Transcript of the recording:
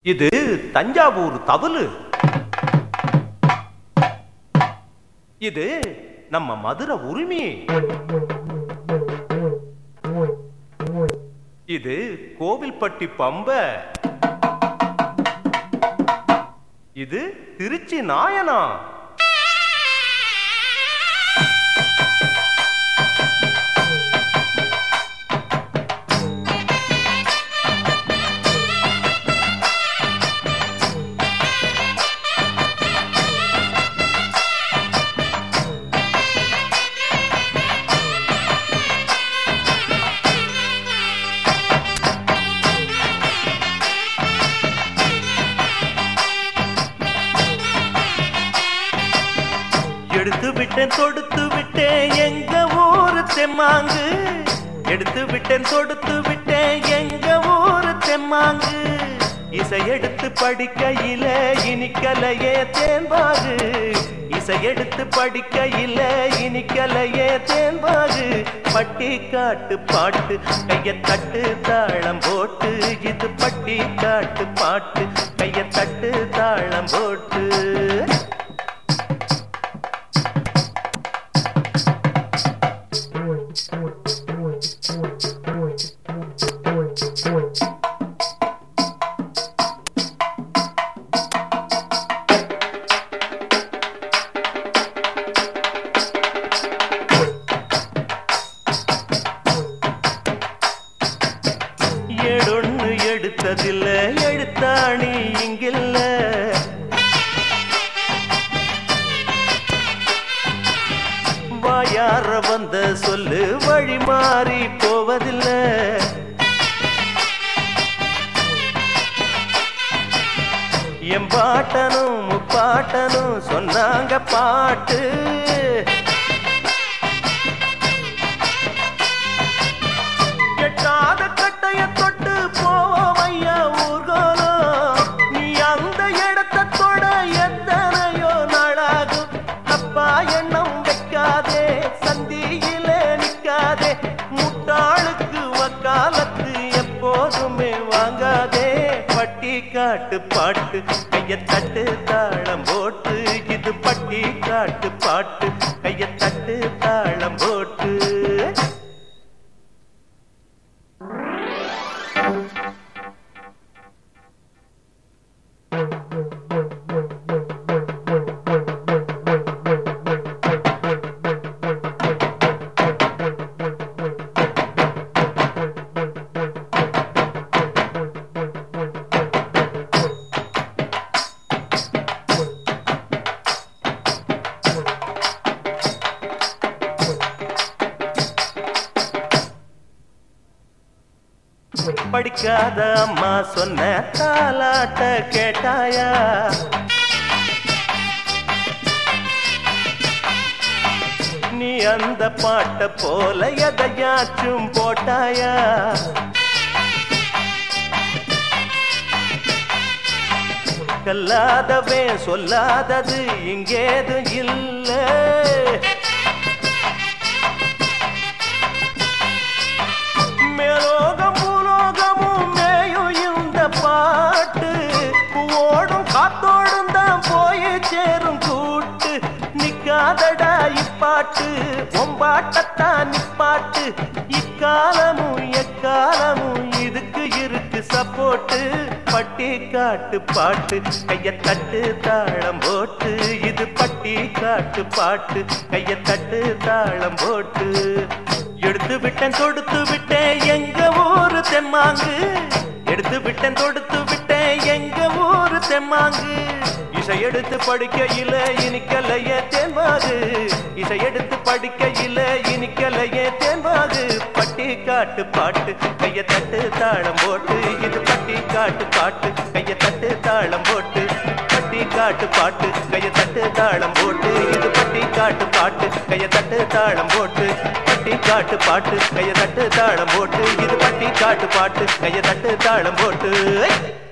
இது தஞ்சாவூர் தவளு இது நம்ம மதுரை உரிமை இது கோவில்பட்டி பம்ப இது திருச்சி நாயனா எடுத்து விட்டேன் தொடுத்து விட்டேன் எங்க ஊரு தெம்மாங்கு எடுத்து விட்டேன் தொடுத்து விட்டேன் எங்க ஊரு தெம்மாங்கு இசை எடுத்து படிக்கையில இனிக்கலையே தேன்பாகு இசை எடுத்து படிக்கையில இனிக்கலையே தேன்பாகு பட்டி காட்டு பாட்டு கைய தட்டு தாளம் போட்டு இது பட்டி காட்டு பாட்டு கைய தட்டு தாளம் போட்டு ஏடொன்னு எடுத்ததில்ல எழுத்தாணி இங்கில்ல வாயார வந்த சொல்லு வழி மாறி போவதில்லை என் பாட்டனும் முப்பாட்டனும் சொன்னாங்க பாட்டு எட்டாத கட்டைய தொட்டு போவோம் ஐயா ஊர்கோலம் நீ அந்த இடத்தை தொட எத்தனையோ நாளாகும் அப்பா எண்ணம் வைக்காதே சந்தியில நிக்காதே முட்டாளுக்கு வக்காலத்து எப்போதுமே வாங்காதே பட்டி காட்டு பாட்டு கைய தட்டு தாளம் போட்டு இது பட்டி காட்டு பாட்டு கைய தட்டு தாளம் போட்டு படிக்காத அம்மா சொன்ன தாலாட்ட கேட்டாயா நீ அந்த பாட்ட போல எதையாச்சும் போட்டாயா கல்லாதவே சொல்லாதது இங்கேது இல்லை மேலோகம் பூலோகமும் மேயும் இந்த பாட்டு பூவோடும் காத்தோடும் தான் போய் சேரும் கூட்டு நிக்காதடா இப்பாட்டு ஒம்பாட்டத்தான் நிப்பாட்டு இக்காலமும் எக்காலமும் இதுக்கு இருக்கு சப்போட்டு பட்டி காட்டு பாட்டு கைய தட்டு தாளம் போட்டு இது பட்டி காட்டு பாட்டு கைய தட்டு தாளம் போட்டு எடுத்து விட்டேன் தொடுத்து விட்டேன் எங்க ஊரு தெம்மாங்கு எடுத்து விட்டேன் தொடுத்து விட்டேன் எங்க ஊரு தெம்மாங்கு இசை எடுத்து படிக்கையில இனிக்கலையே தேன்பாது இசை எடுத்து படிக்கையில இனிக்கலையே தேன்பாது பட்டி காட்டு பாட்டு கைய தட்டு தாளம் போட்டு இது பட்டி காட்டு பாட்டு கைய தட்டு தாளம் போட்டு பட்டி காட்டு பாட்டு கைய தட்டு தாளம் போட்டு இது பட்டி காட்டு பாட்டு கைய தட்டு தாளம் போட்டு பட்டி காட்டு பாட்டு கைய தட்டு தாளம் போட்டு இது பட்டி காட்டு பாட்டு கைய தட்டு தாளம் போட்டு